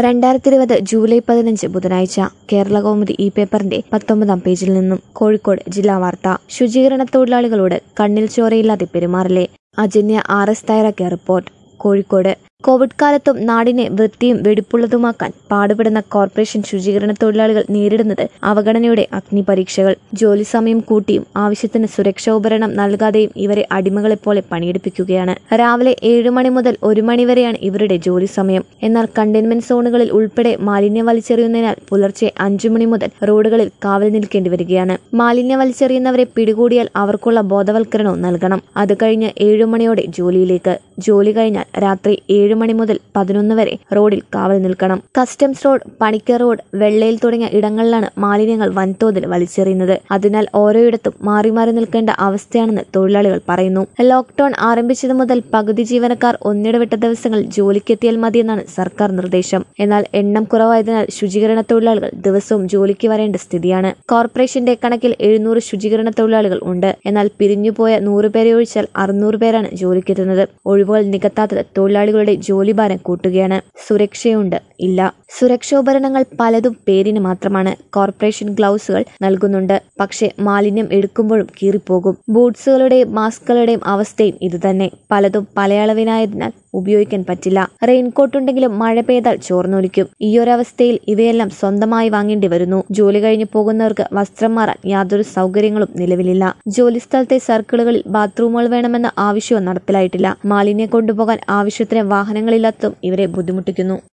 രണ്ടായിരത്തി ഇരുപത് ജൂലൈ പതിനഞ്ച് ബുധനാഴ്ച കേരള കൗമുദി ഈ പേപ്പറിന്റെ പത്തൊമ്പതാം പേജിൽ നിന്നും കോഴിക്കോട് ജില്ലാ വാർത്ത ശുചീകരണ തൊഴിലാളികളോട് കണ്ണിൽ ചോരയില്ലാതെ പെരുമാറില്ലേ അജന്യ ആർ എസ് തയ്യാറാക്കിയ റിപ്പോർട്ട് കോഴിക്കോട് കോവിഡ് കാലത്തും നാടിനെ വൃത്തിയും വെടിപ്പുള്ളതുമാക്കാൻ പാടുപെടുന്ന കോർപ്പറേഷൻ ശുചീകരണ തൊഴിലാളികൾ നേരിടുന്നത് അവഗണനയുടെ അഗ്നിപരീക്ഷകൾ ജോലി സമയം കൂട്ടിയും ആവശ്യത്തിന് സുരക്ഷാ ഉപകരണം നൽകാതെയും ഇവരെ അടിമകളെപ്പോലെ പണിയെടുപ്പിക്കുകയാണ് രാവിലെ ഏഴ് മണി മുതൽ ഒരു മണി വരെയാണ് ഇവരുടെ ജോലി സമയം എന്നാൽ കണ്ടെയ്ൻമെന്റ് സോണുകളിൽ ഉൾപ്പെടെ മാലിന്യം വലിച്ചെറിയുന്നതിനാൽ പുലർച്ചെ അഞ്ചു മണി മുതൽ റോഡുകളിൽ കാവൽ നിൽക്കേണ്ടി വരികയാണ് മാലിന്യം വലിച്ചെറിയുന്നവരെ പിടികൂടിയാൽ അവർക്കുള്ള ബോധവൽക്കരണവും നൽകണം അത് കഴിഞ്ഞ് ഏഴു മണിയോടെ ജോലിയിലേക്ക് ജോലി കഴിഞ്ഞാൽ രാത്രി ഏഴ് മണി മുതൽ പതിനൊന്ന് വരെ റോഡിൽ കാവൽ നിൽക്കണം കസ്റ്റംസ് റോഡ് പണിക്കർ റോഡ് വെള്ളയിൽ തുടങ്ങിയ ഇടങ്ങളിലാണ് മാലിന്യങ്ങൾ വൻതോതിൽ വലിച്ചെറിയുന്നത് അതിനാൽ ഓരോയിടത്തും മാറി മാറി നിൽക്കേണ്ട അവസ്ഥയാണെന്ന് തൊഴിലാളികൾ പറയുന്നു ലോക്ഡൌൺ ആരംഭിച്ചതു മുതൽ പകുതി ജീവനക്കാർ ഒന്നിടവിട്ട ദിവസങ്ങളിൽ ജോലിക്കെത്തിയാൽ മതിയെന്നാണ് സർക്കാർ നിർദ്ദേശം എന്നാൽ എണ്ണം കുറവായതിനാൽ ശുചീകരണ തൊഴിലാളികൾ ദിവസവും ജോലിക്ക് വരേണ്ട സ്ഥിതിയാണ് കോർപ്പറേഷന്റെ കണക്കിൽ എഴുന്നൂറ് ശുചീകരണ തൊഴിലാളികൾ ഉണ്ട് എന്നാൽ പിരിഞ്ഞുപോയ നൂറ് പേരെ ഒഴിച്ചാൽ അറുന്നൂറ് പേരാണ് ജോലിക്കെത്തുന്നത് ഒഴിവുകൾ നികത്താത്തത് തൊഴിലാളികളുടെ ജോലിഭാരം കൂട്ടുകയാണ് സുരക്ഷയുണ്ട് ഇല്ല സുരക്ഷോപകരണങ്ങൾ പലതും പേരിന് മാത്രമാണ് കോർപ്പറേഷൻ ഗ്ലൗസുകൾ നൽകുന്നുണ്ട് പക്ഷെ മാലിന്യം എടുക്കുമ്പോഴും കീറിപ്പോകും ബൂട്ട്സുകളുടെയും മാസ്കുകളുടെയും അവസ്ഥയും ഇതുതന്നെ പലതും പലയളവിനായതിനാൽ ഉപയോഗിക്കാൻ പറ്റില്ല റെയിൻകോട്ട് ഉണ്ടെങ്കിലും മഴ പെയ്താൽ ചോർന്നൊലിക്കും ഈയൊരവസ്ഥയിൽ ഇവയെല്ലാം സ്വന്തമായി വാങ്ങേണ്ടി വരുന്നു ജോലി കഴിഞ്ഞു പോകുന്നവർക്ക് വസ്ത്രം മാറാൻ യാതൊരു സൗകര്യങ്ങളും നിലവിലില്ല ജോലിസ്ഥലത്തെ സർക്കിളുകളിൽ ബാത്റൂമുകൾ വേണമെന്ന ആവശ്യവും നടപ്പിലായിട്ടില്ല മാലിന്യം കൊണ്ടുപോകാൻ ആവശ്യത്തിന് വാഹനങ്ങളില്ലാത്തതും ഇവരെ ബുദ്ധിമുട്ടിക്കുന്നു